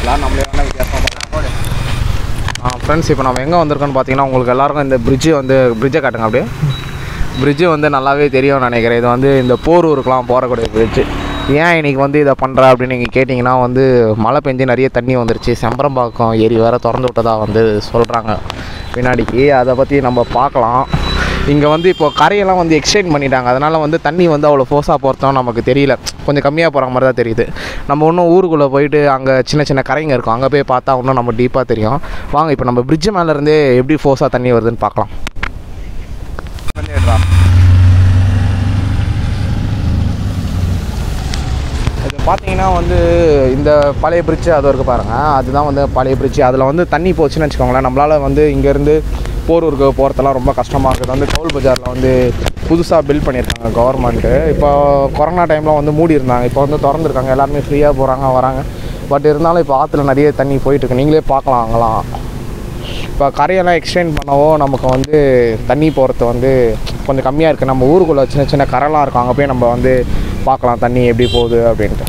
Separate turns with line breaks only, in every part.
போட்டுக்கலாம் நம்மளே வேணால் வித்தியாசமாக போடு ஆ ஃப்ரெண்ட்ஸ் இப்போ நம்ம எங்கே வந்திருக்கோம்னு பார்த்தீங்கன்னா உங்களுக்கு எல்லாருக்கும் இந்த பிரிட்ஜு வந்து பிரிட்ஜை காட்டுங்க அப்படியே பிரிட்ஜு வந்து நல்லாவே தெரியும்னு நினைக்கிறேன் இது வந்து இந்த போரூருக்கெலாம் போகக்கூடிய பிரிட்ஜு ஏன் இன்னைக்கு வந்து இதை பண்ணுற அப்படின்னு நீங்கள் கேட்டிங்கன்னா வந்து மழை பெஞ்சு நிறைய தண்ணி வந்துருச்சு செம்பரம்பாக்கம் ஏரி வேறு திறந்து விட்டதாக வந்து சொல்கிறாங்க பின்னாடிக்கு அதை பற்றி நம்ம பார்க்கலாம் இங்கே வந்து இப்போ கரையெல்லாம் வந்து எக்ஸ்டெண்ட் பண்ணிட்டாங்க அதனால் வந்து தண்ணி வந்து அவ்வளோ ஃபோர்ஸாக போகிறதும் நமக்கு தெரியல கொஞ்சம் கம்மியாக போகிற மாதிரி தான் தெரியுது நம்ம இன்னும் ஊருக்குள்ளே போயிட்டு அங்கே சின்ன சின்ன கரைங்க இருக்கும் அங்கே போய் பார்த்தா இன்னும் நம்ம டீப்பாக தெரியும் வாங்க இப்போ நம்ம பிரிட்ஜு மேலேருந்தே எப்படி ஃபோர்ஸாக தண்ணி வருதுன்னு பார்க்கலாம் இது பார்த்தீங்கன்னா வந்து இந்த பழைய பிரிட்ஜு அது இருக்குது பாருங்கள் அதுதான் வந்து பழைய பிரிட்ஜு அதில் வந்து தண்ணி போச்சுன்னு வச்சுக்கோங்களேன் நம்மளால் வந்து இங்கேருந்து போரூருக்கு போகிறதெல்லாம் ரொம்ப கஷ்டமாக இருக்குது வந்து கவுல் பஜாரில் வந்து புதுசாக பில்ட் பண்ணியிருக்காங்க கவர்மெண்ட்டு இப்போ கொரோனா டைமில் வந்து மூடி இருந்தாங்க இப்போ வந்து திறந்துருக்காங்க எல்லாருமே ஃப்ரீயாக போகிறாங்க வராங்க பட் இருந்தாலும் இப்போ ஆற்றுல நிறைய தண்ணி போயிட்டுருக்கு நீங்களே பார்க்கலாம் அங்கெல்லாம் இப்போ கரையெல்லாம் எக்ஸ்டெண்ட் பண்ணவோ நமக்கு வந்து தண்ணி போகிறது வந்து கொஞ்சம் கம்மியாக இருக்குது நம்ம ஊருக்குள்ளே சின்ன சின்ன கரைலாம் இருக்கும் அங்கே போய் நம்ம வந்து பார்க்கலாம் தண்ணி எப்படி போகுது அப்படின்ட்டு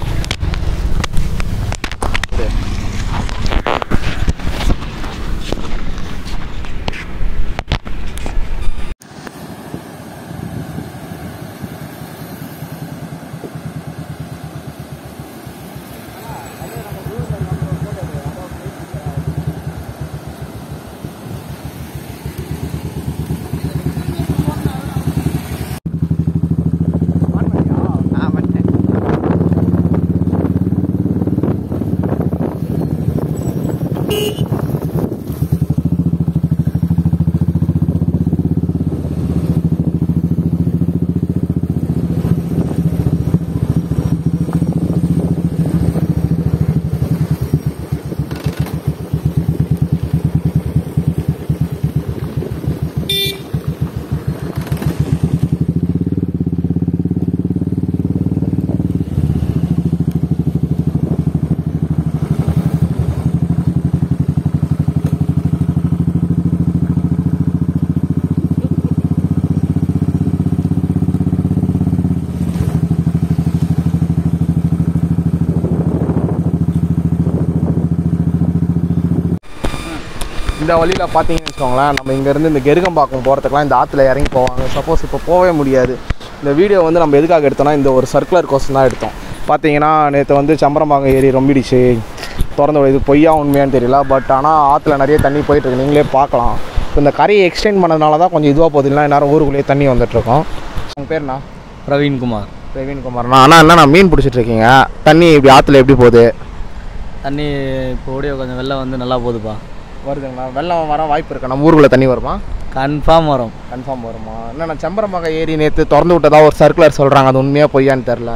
இந்த வழியில் பார்த்தீங்கன்னு வச்சுக்கோங்களேன் நம்ம இங்கேருந்து இந்த கெருகம்பாக்கம் போகிறதுக்குலாம் இந்த ஆற்றுல இறங்கி போவாங்க சப்போஸ் இப்போ போகவே முடியாது இந்த வீடியோ வந்து நம்ம எதுக்காக எடுத்தோம்னா இந்த ஒரு சர்க்குலர் கோர்ஸ் தான் எடுத்தோம் பார்த்தீங்கன்னா நேற்று வந்து சம்பரம்பாக்கம் ஏரி ரொம்பிடுச்சு திறந்து விடு. இது பொய்யா உண்மையான்னு தெரியல பட் ஆனால் ஆற்றுல நிறைய தண்ணி போயிட்டுருக்கு நீங்களே பார்க்கலாம் இப்போ இந்த கரையை எக்ஸ்டெண்ட் பண்ணதுனால தான் கொஞ்சம் இதுவாக போகுது இல்லைனா நேரம் ஊருக்குள்ளேயே தண்ணி வந்துட்டுருக்கோம் உங்கள் பேர்ண்ணா
பிரவீன்குமார்
பிரவீன்குமார்ண்ணா அண்ணா என்னண்ணா மீன் பிடிச்சிட்டு இருக்கீங்க தண்ணி இப்படி ஆற்றுல எப்படி போகுது
தண்ணி இப்போ ஓடிய கொஞ்சம் வெள்ளம் வந்து நல்லா போகுதுப்பா
வருதுங்களா வெள்ளம் வர வாய்ப்பு இருக்கா நம்ம ஊருக்குள்ளே தண்ணி வருமா
கன்ஃபார்ம் வரும்
கன்ஃபார்ம் வருமா என்னண்ணா செம்பரம்பாக்கம் ஏரி நேற்று திறந்து விட்டதா ஒரு சர்க்குலர் சொல்கிறாங்க அது உண்மையாக பொய்யான்னு தெரில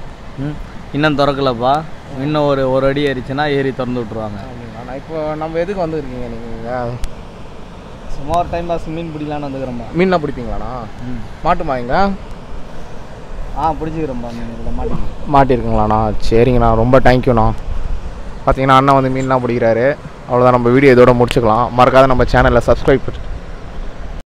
ம் இன்னும் திறக்கலப்பா இன்னும் ஒரு ஒரு அடி ஏறிச்சுன்னா ஏறி திறந்து விட்ருவாங்க
ஆனால் இப்போ நம்ம எதுக்கு வந்துருக்கீங்க நீங்கள்
சும்மா ஒரு டைம் பாஸ் மீன் பிடிக்கலான்னு வந்துக்கிறோம்பா
மீன்லாம் பிடிப்பீங்களாண்ணா
ம்
மாட்டுமா இங்க
ஆ பிடிச்சிக்கிறோம்பா மீன் இதில் மாட்டிங்க
மாட்டிருக்குங்களாண்ணா சரிங்கண்ணா ரொம்ப தேங்க்யூண்ணா பார்த்தீங்கன்னா அண்ணா வந்து மீன்லாம் பிடிக்கிறாரு அவ்வளோதான் நம்ம வீடியோ இதோட முடிச்சுக்கலாம் மறக்காத நம்ம சேனலில் சப்ஸ்கிரைப்